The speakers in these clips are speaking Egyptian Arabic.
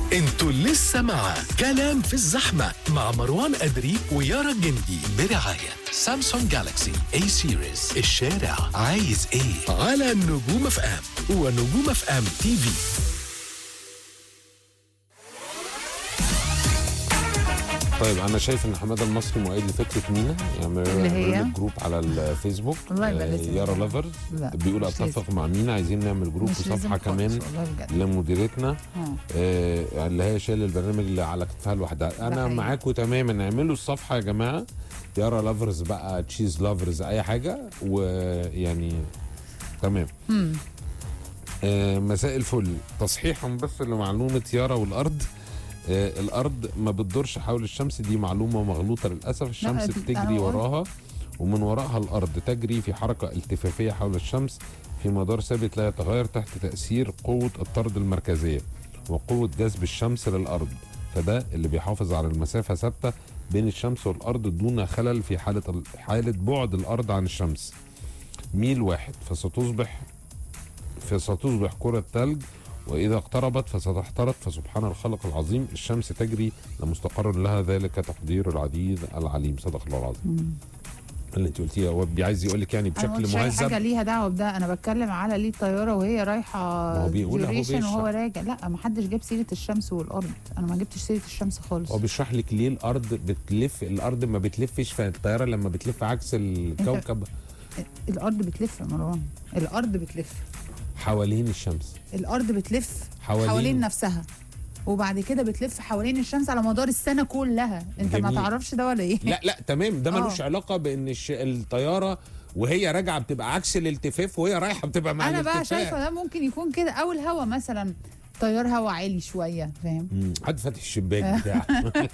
انتوا لسه مع كلام في الزحمة مع مروان أدري ويارا الجندي برعاية سامسونج جالاكسي اي سيريز الشارع عايز ايه على نجوم اف ام ونجوم اف ام تي في طيب انا شايف ان حماده المصري مؤيد لفكره مينا يعني اللي هي؟ نعمل جروب على الفيسبوك والله يبقى آه، لازم. يارا لافرز لا، بيقول مش اتفق مع مينا عايزين نعمل جروب مش لازم وصفحه خالص، كمان والله بجد لمديرتنا آه. آه اللي هي شايل البرنامج اللي على كتفها لوحدها انا حقيقي. معاكم تماما اعملوا الصفحه يا جماعه يارا لافرز بقى تشيز لافرز اي حاجه ويعني تمام مم. آه مساء الفل تصحيحا بس لمعلومه يارا والارض آه الارض ما بتدورش حول الشمس دي معلومه مغلوطه للاسف الشمس دي- بتجري أنا قلت. وراها ومن وراءها الارض تجري في حركه التفافيه حول الشمس في مدار ثابت لا يتغير تحت تاثير قوه الطرد المركزيه وقوه جذب الشمس للارض فده اللي بيحافظ على المسافه ثابته بين الشمس والارض دون خلل في حاله حاله بعد الارض عن الشمس ميل واحد فستصبح فستصبح كرة ثلج وإذا اقتربت فستحترق فسبحان الخلق العظيم الشمس تجري لمستقر لها ذلك تقدير العزيز العليم صدق الله العظيم اللي انت قلتيه هو عايز يقول لك يعني انا ما بشكل قلتش أي حاجه مهذب ليها دعوه بده انا بتكلم على ليه الطياره وهي رايحه ما هو بيقول أهو duration بيشرح. وهو راجع لا ما حدش جاب سيره الشمس والارض انا ما جبتش سيره الشمس خالص هو بيشرح لك ليه الارض بتلف الارض ما بتلفش فالطياره لما بتلف عكس الكوكب الارض بتلف يا مروان الارض بتلف حوالين الشمس الارض بتلف حوالين- حوالين, حوالين نفسها وبعد كده بتلف حوالين الشمس على مدار السنه كلها انت ما جميل. تعرفش ده ولا ايه لا لا تمام ده آه. ملوش علاقه بان الش... الطياره وهي راجعه بتبقى عكس الالتفاف وهي رايحه بتبقى مع انا بقى الالتفاف شايفه ده ممكن يكون كده او الهوا مثلا تيار هوا عالي شويه فاهم مم. حد فاتح الشباك بتاعه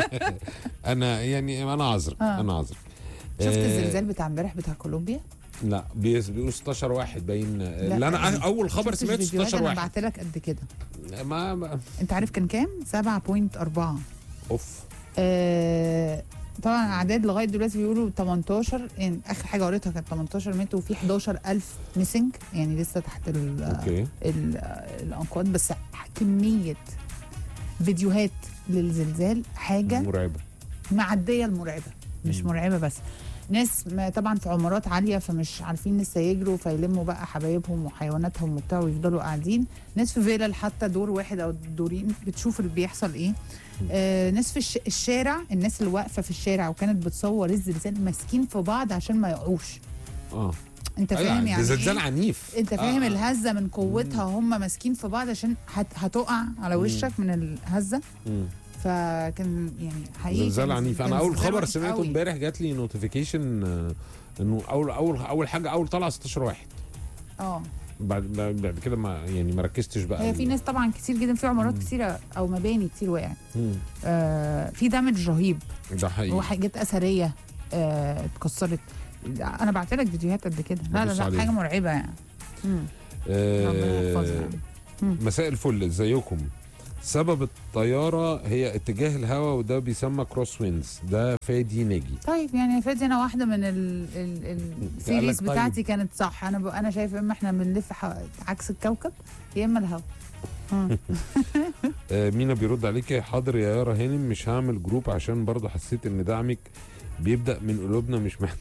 انا يعني انا عذرك آه. انا عذرك شفت آه، الزلزال بتاع امبارح بتاع كولومبيا لا بيس- بيقولوا 16 واحد باين لا، لا انا يعني اول خبر شفتش سمعته فيديوهات 16 انا واحد بعت لك قد كده ما, ما انت عارف كان كام 7.4 اوف آه طبعا اعداد لغايه دلوقتي بيقولوا 18 يعني اخر حاجه قريتها كانت 18 مات وفي 11000 ميسنج يعني لسه تحت ال اوكي ال الانقاض بس كميه فيديوهات للزلزال حاجه مرعبه معديه المرعبه مش مم. مرعبه بس ناس ما طبعا في عمارات عاليه فمش عارفين لسه يجروا فيلموا بقى حبايبهم وحيواناتهم وبتاع ويفضلوا قاعدين ناس في فيلل حتى دور واحد او دورين بتشوف اللي بيحصل ايه آه ناس في الش... الشارع الناس اللي واقفه في الشارع وكانت بتصور الزلزال ماسكين في بعض عشان ما يقعوش اه انت أيوة، فاهم ده يعني زلزال إيه؟ عنيف انت فاهم آه. آه. الهزه من قوتها هم ماسكين في بعض عشان هت... هتقع على وشك من الهزه مم. فكان يعني حقيقي زلزال كان- عنيف كان انا اول زلزال خبر وحش سمعته قوي. امبارح جات لي نوتيفيكيشن انه اول اول اول حاجه اول طلعه 16 واحد اه بعد بعد كده ما يعني ما ركزتش بقى هي في ناس طبعا كتير جدا في عمارات كتيره او مباني كتير وقعت مم. آه في دامج رهيب ده حقيقي وحاجات اثريه آه اتكسرت انا بعت لك فيديوهات قد كده لا لا ببص لا عليها. حاجه مرعبه يعني مم. آه، ربنا يحفظها يعني. مم. مساء الفل ازيكم سبب الطياره هي اتجاه الهواء وده بيسمى كروس وينز ده فادي ناجي طيب يعني يا فادي انا واحده من ال ال ال السيريز طيب. بتاعتي كانت صح انا ب... انا شايفه اما احنا بنلف ح... عكس الكوكب يا اما الهوا مم. آه مينا بيرد عليك حاضر يا يارا هانم مش هعمل جروب عشان برضه حسيت ان دعمك بيبدا من قلوبنا مش مح...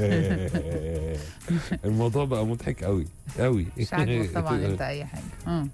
الموضوع بقى مضحك قوي قوي مش عاجبك طبعا انت اي حاجه مم.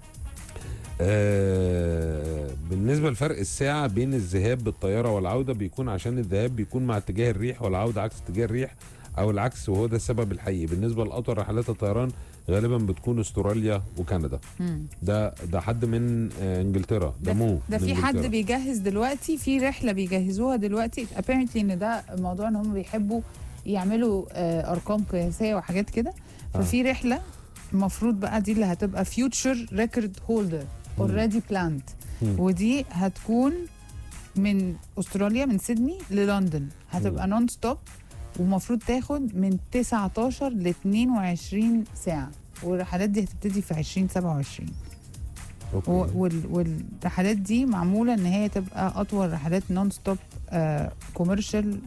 آه بالنسبه لفرق الساعه بين الذهاب بالطياره والعوده بيكون عشان الذهاب بيكون مع اتجاه الريح والعوده عكس اتجاه الريح او العكس وهو ده السبب الحقيقي بالنسبه لاطول رحلات الطيران غالبا بتكون استراليا وكندا مم. ده ده حد من آه انجلترا ده, ده- مو ده من في حد إنجلترا. بيجهز دلوقتي في رحله بيجهزوها دلوقتي apparently ان ده موضوع ان هم بيحبوا يعملوا آه، ارقام قياسيه وحاجات كده آه. ففي رحله المفروض بقى دي اللي هتبقى فيوتشر ريكورد هولدر اوريدي بلاند مم. ودي هتكون من استراليا من سيدني للندن هتبقى نون ستوب ومفروض تاخد من 19 ل 22 ساعه والرحلات دي هتبتدي في 2027 أوكي. و- وال- والرحلات دي معموله ان هي تبقى اطول رحلات نون ستوب كوميرشال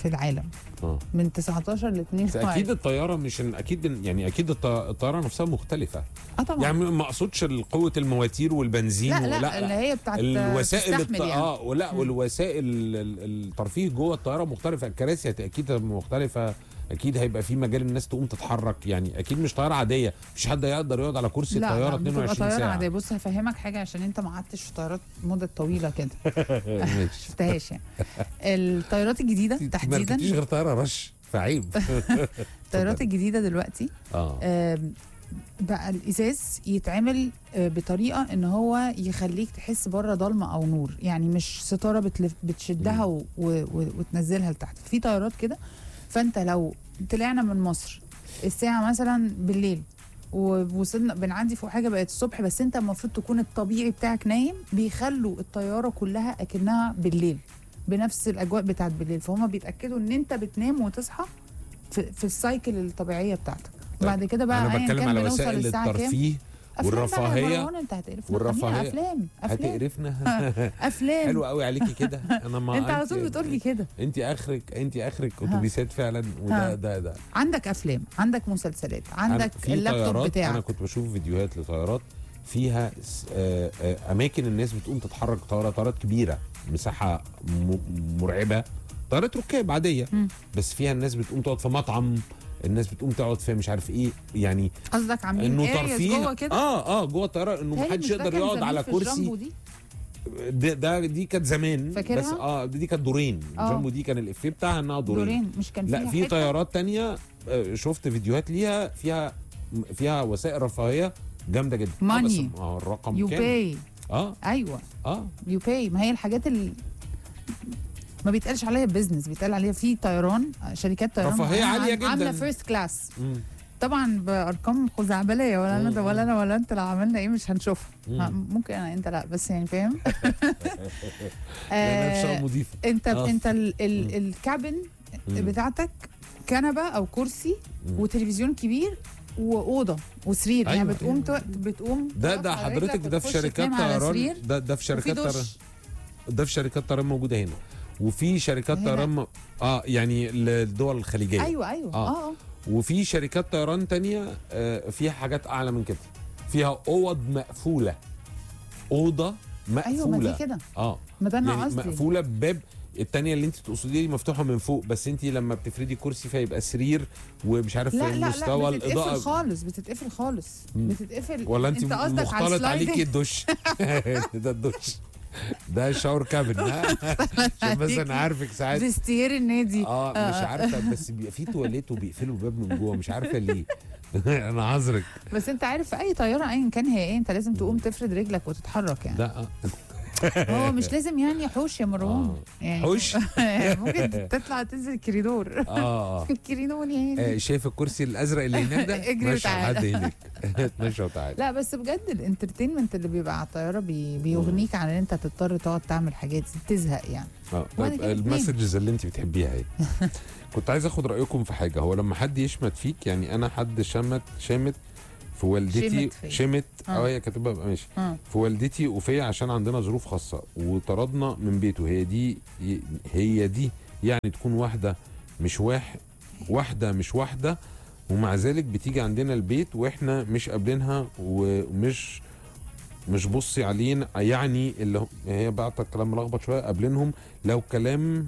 في العالم اه من 19 ل بس 22 اكيد الطياره مش اكيد يعني اكيد الط- الطياره نفسها مختلفه اه طبعا يعني ما اقصدش قوه المواتير والبنزين لا لا, ولا اللي هي بتاعت الوسائل الت... تستحمل يعني. اه ولا والوسائل ال- الترفيه جوه الطياره مختلفه الكراسي هت- اكيد مختلفه اكيد هيبقى في مجال الناس تقوم تتحرك يعني اكيد مش طياره عاديه مش حد يقدر يقعد على كرسي لا الطياره لا بتبقى 22 طياره ساعه عاديه بص هفهمك حاجه عشان انت ما قعدتش في طيارات مده طويله كده ماشي شفتهاش يعني الطيارات الجديده ما تحديدا ركبتيش غير طياره رش فعيب الطيارات الجديده دلوقتي اه آم، بقى الازاز يتعمل آه، بطريقه ان هو يخليك تحس بره ضلمه او نور يعني مش ستاره بتلف بتشدها و... و... و... وتنزلها لتحت في طيارات كده فانت لو طلعنا من مصر الساعه مثلا بالليل ووصلنا بنعدي فوق حاجه بقت الصبح بس انت المفروض تكون الطبيعي بتاعك نايم بيخلوا الطياره كلها اكنها بالليل بنفس الاجواء بتاعت بالليل فهم بيتاكدوا ان انت بتنام وتصحى في, في السايكل الطبيعيه بتاعتك طيب، بعد كده بقى انا أياً بتكلم كان على بنوصل وسائل الساعة كام. الترفيه أفلام بقى يا والرفاهية مروان انت هتقرفنا والرفاهية. خليها افلام افلام هتقرفنا افلام حلو قوي عليكي كده انا ما انت على طول بتقول لي كده انت اخرك انت اخرك اتوبيسات فعلا وده ها. ده ده عندك افلام عندك مسلسلات أنا عندك في اللابتوب طيارات انا بتاعك كنت بشوف فيديوهات لطيارات فيها س- آه، آه، اماكن الناس بتقوم تتحرك طياره طيارات كبيره مساحه م- مرعبه طيارات ركاب عاديه مم. بس فيها الناس بتقوم تقعد في مطعم الناس بتقوم تقعد في مش عارف ايه يعني قصدك عاملين انه areas ترفيه جوه كده اه اه جوه الطياره انه تهيألي محدش مش ده يقدر كان يقعد زمان على في كرسي الجامبو دي؟ ده, ده دي كانت زمان فاكرها؟ بس اه دي كانت دورين آه. جامبو دي كان الافيه بتاعها انها دورين, دورين مش كان لا فيها في حتة؟ طيارات تانية آه، شفت فيديوهات ليها فيها فيها وسائل رفاهيه جامده جدا آه، بس Money. اه الرقم يو كام باي اه ايوه اه يو باي ما هي الحاجات اللي ما بيتقالش عليها بيزنس بيتقال عليها في طيران شركات طيران رفاهية معينة عالية عام- جدا. عامله فيرست كلاس مم. طبعا بارقام خزعبليه ولا انا ده ولا انا ولا انت لو عملنا ايه مش هنشوفها مم. ها، ممكن انا انت لا بس يعني فاهم لانها آه، بتشتغل مضيفه انت آه. انت ال ال الكابن مم. بتاعتك كنبه او كرسي مم. وتلفزيون كبير واوضه وسرير يعني أيوة، بتقوم أيوة. تو- بتقوم ده تقف ده على حضرتك رجلك ده في وتخش شركات تنام على طيران سرير ده ده في وفي شركات طيران دش ده في شركات طيران موجوده هنا وفي شركات هنا. طيران م- اه يعني الدول الخليجيه ايوه ايوه آه. اه اه وفي شركات طيران تانية آه، فيها حاجات اعلى من كده فيها اوض مقفوله اوضه مقفوله ايوه ما دي كده اه ما ده انا يعني قصدي مقفوله بباب التانية اللي انت تقصديها دي مفتوحه من فوق بس انت لما بتفردي كرسي فيبقى سرير ومش عارف لا لا مستوى لا بتتقفل الاضاءه خالص بتتقفل خالص مم. بتتقفل ولا انت, انت قصدك على مختلط عليكي السلايدنج الدش ده الدش ده الشاور كابن ها عشان بس انا عارفك ساعات فيستير النادي اه مش عارفه بس بيبقى في تواليت وبيقفلوا الباب من جوه مش عارفه ليه انا عذرك بس انت عارف في اي طياره ايا كان هي ايه انت لازم تقوم تفرد رجلك وتتحرك يعني لا هو مش لازم يعني حوش يا مروان آه. يعني حوش؟ ممكن تطلع تنزل الكريدور اه الكريدور يعني آه، شايف الكرسي الازرق اللي هناك ده اجري ماشي وتعالى. لحد هناك اتمشى وتعالى لا بس بجد الانترتينمنت اللي بيبقى على الطياره بي بيغنيك عن ان انت تضطر تقعد تعمل حاجات تزهق يعني اه وأنا طيب كده اتنين. المسجز اللي انت بتحبيها ايه كنت عايز اخد رايكم في حاجه هو لما حد يشمت فيك يعني انا حد شمت شامت في والدتي شمت فيا. شمت آه. اه هي كاتبها بقى ماشي اه في والدتي وفيا عشان عندنا ظروف خاصه وطردنا من بيته هي دي هي دي يعني تكون واحده مش واحد واحده مش واحده ومع ذلك بتيجي عندنا البيت واحنا مش قابلينها ومش مش بصي علينا يعني اللي هم- هي بعت كلام ملخبط شويه قابلينهم لو كلام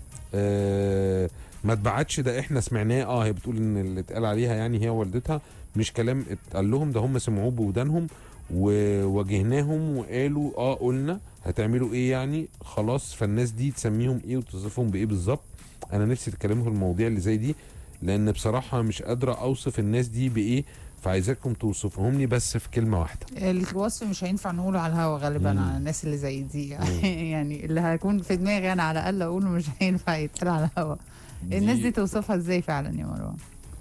آه ما اتبعتش ده احنا سمعناه اه هي بتقول ان اللي اتقال عليها يعني هي والدتها مش كلام اتقال لهم ده هم سمعوه بودانهم وواجهناهم وقالوا اه قلنا هتعملوا ايه يعني خلاص فالناس دي تسميهم ايه وتوصفهم بايه بالظبط انا نفسي تتكلموا في المواضيع اللي زي دي لان بصراحه مش قادره اوصف الناس دي بايه فعايزاكم توصفهم لي بس في كلمه واحده الوصف مش هينفع نقوله على الهوا غالبا مم. على الناس اللي زي دي يعني اللي هيكون في دماغي انا على الاقل اقوله مش هينفع يتقال على الهوا الناس دي توصفها ازاي فعلا يا مروان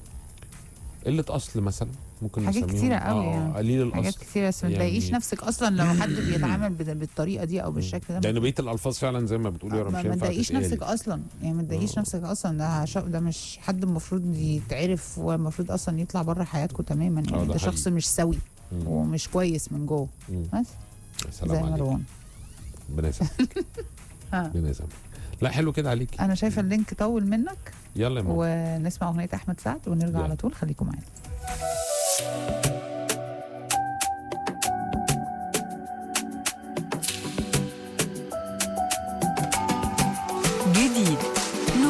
قله اصل مثلا ممكن حاجات نسميهم كتيرة قوي آه يعني. قليل حاجات الاصل كتير بس ما يعني- تضايقيش نفسك اصلا لو حد بيتعامل بال- بالطريقه دي او بالشكل ده لان بقيه الالفاظ فعلا زي ما بتقولي يا رب ما مش ما هينفع تضايقيش تتقال. نفسك اصلا يعني ما تضايقيش آه. نفسك اصلا ده شا... ده مش حد المفروض يتعرف والمفروض اصلا يطلع بره حياتكم تماما آه، يعني ده ده شخص حقيقي. مش سوي مم. ومش كويس من جوه مم. بس سلام زي عليك مروان ربنا يسامحك ها. ربنا يسامحك لا حلو كده عليكي انا شايفه اللينك طول منك يلا يا ماما ونسمع اغنيه احمد سعد ونرجع يلا. على طول خليكم معانا جديد